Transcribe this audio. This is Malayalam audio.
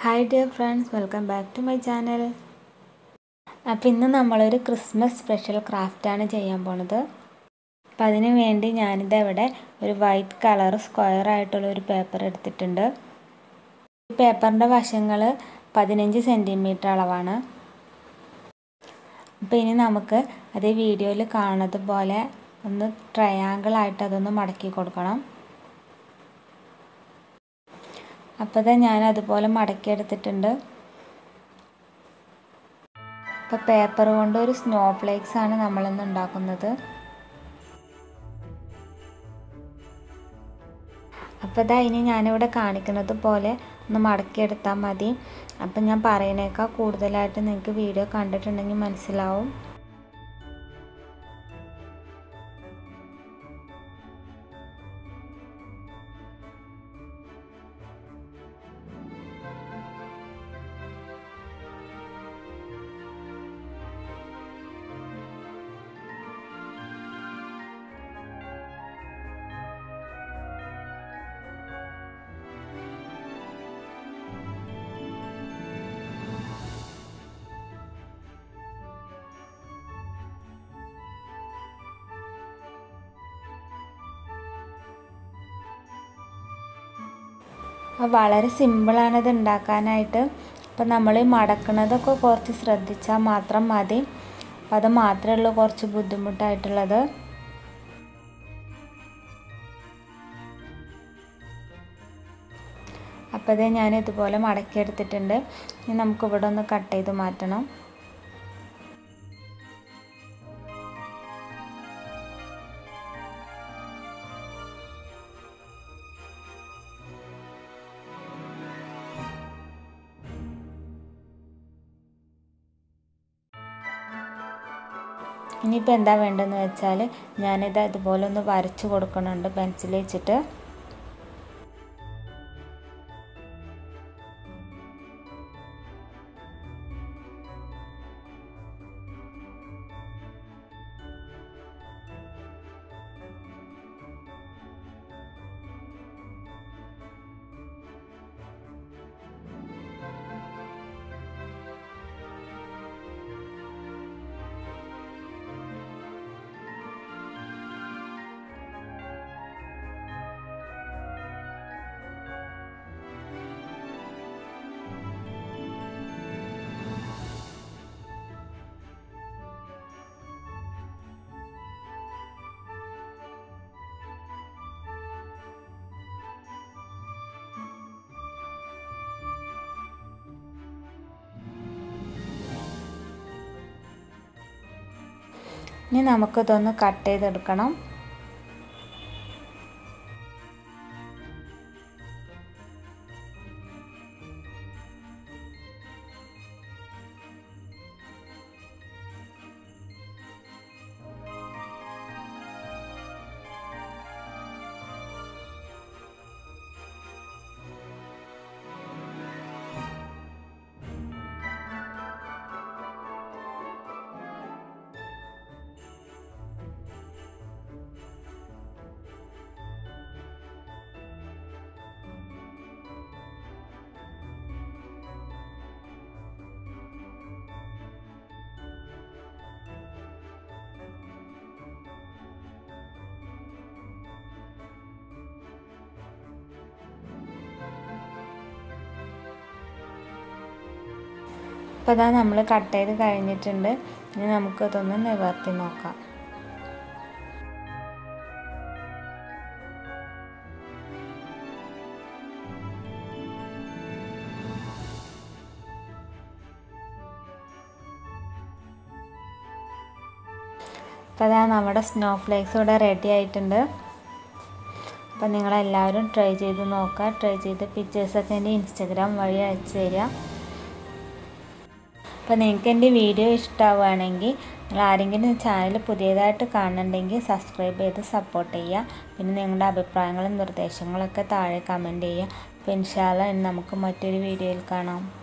hi dear friends welcome back to my channel അപ്പോൾ ഇന്ന് നമ്മളൊരു ക്രിസ്മസ് സ്പെഷ്യൽ ക്രാഫ്റ്റാണ് ചെയ്യാൻ പോണത് അപ്പോൾ അതിന് വേണ്ടി ഞാനിത് ഇവിടെ ഒരു വൈറ്റ് കളർ സ്ക്വയർ ആയിട്ടുള്ള ഒരു പേപ്പർ എടുത്തിട്ടുണ്ട് ഈ പേപ്പറിൻ്റെ വശങ്ങൾ പതിനഞ്ച് സെൻറ്റിമീറ്റർ അളവാണ് അപ്പോൾ ഇനി നമുക്ക് അതേ വീഡിയോയിൽ കാണുന്നത് പോലെ ഒന്ന് ട്രയാങ്കിൾ ആയിട്ട് അതൊന്ന് മടക്കി കൊടുക്കണം അപ്പോൾ ഇത് ഞാൻ അതുപോലെ മടക്കി എടുത്തിട്ടുണ്ട് അപ്പോൾ പേപ്പർ കൊണ്ട് ഒരു സ്നോ ഫ്ലേക്സ് ആണ് നമ്മളിന്ന് ഉണ്ടാക്കുന്നത് അപ്പോൾ ഇതാ ഇനി ഞാനിവിടെ കാണിക്കുന്നത് പോലെ ഒന്ന് മടക്കിയെടുത്താൽ മതി അപ്പം ഞാൻ പറയണേക്കാൾ കൂടുതലായിട്ട് നിങ്ങൾക്ക് വീഡിയോ കണ്ടിട്ടുണ്ടെങ്കിൽ മനസ്സിലാവും വളരെ സിമ്പിളാണ് ഇത് ഉണ്ടാക്കാനായിട്ട് അപ്പം നമ്മൾ മടക്കണതൊക്കെ കുറച്ച് ശ്രദ്ധിച്ചാൽ മാത്രം മതി അപ്പം അത് മാത്രമേ ഉള്ളൂ കുറച്ച് ബുദ്ധിമുട്ടായിട്ടുള്ളത് അപ്പോൾ ഇത് ഞാൻ ഇതുപോലെ മടക്കിയെടുത്തിട്ടുണ്ട് ഇനി നമുക്ക് ഇവിടെ ഒന്ന് കട്ട് ചെയ്ത് മാറ്റണം ഇനിയിപ്പോൾ എന്താ വേണ്ടതെന്ന് വെച്ചാൽ ഞാനിത് അതുപോലെ ഒന്ന് വരച്ച് കൊടുക്കുന്നുണ്ട് പെൻസിൽ വെച്ചിട്ട് ഇനി നമുക്കിതൊന്ന് കട്ട് ചെയ്തെടുക്കണം അപ്പോൾ അതാ നമ്മൾ കട്ട് ചെയ്ത് കഴിഞ്ഞിട്ടുണ്ട് ഇനി നമുക്കിതൊന്ന് നിവർത്തി നോക്കാം അപ്പോൾ അതാ നമ്മുടെ സ്നോ ഫ്ലേക്സ് ഇവിടെ റെഡി ആയിട്ടുണ്ട് അപ്പോൾ നിങ്ങളെല്ലാവരും ട്രൈ ചെയ്ത് നോക്കുക ട്രൈ ചെയ്ത് പിക്ചേഴ്സൊക്കെ എൻ്റെ ഇൻസ്റ്റഗ്രാം വഴി അയച്ചു തരിക അപ്പോൾ നിങ്ങൾക്ക് എൻ്റെ വീഡിയോ ഇഷ്ടമാവുകയാണെങ്കിൽ നിങ്ങൾ ആരെങ്കിലും ചാനൽ പുതിയതായിട്ട് കാണുന്നുണ്ടെങ്കിൽ സബ്സ്ക്രൈബ് ചെയ്ത് സപ്പോർട്ട് ചെയ്യുക പിന്നെ നിങ്ങളുടെ അഭിപ്രായങ്ങളും നിർദ്ദേശങ്ങളൊക്കെ താഴെ കമൻറ്റ് ചെയ്യുക അപ്പോൾ ഇൻഷാല്ല നമുക്ക് മറ്റൊരു വീഡിയോയിൽ കാണാം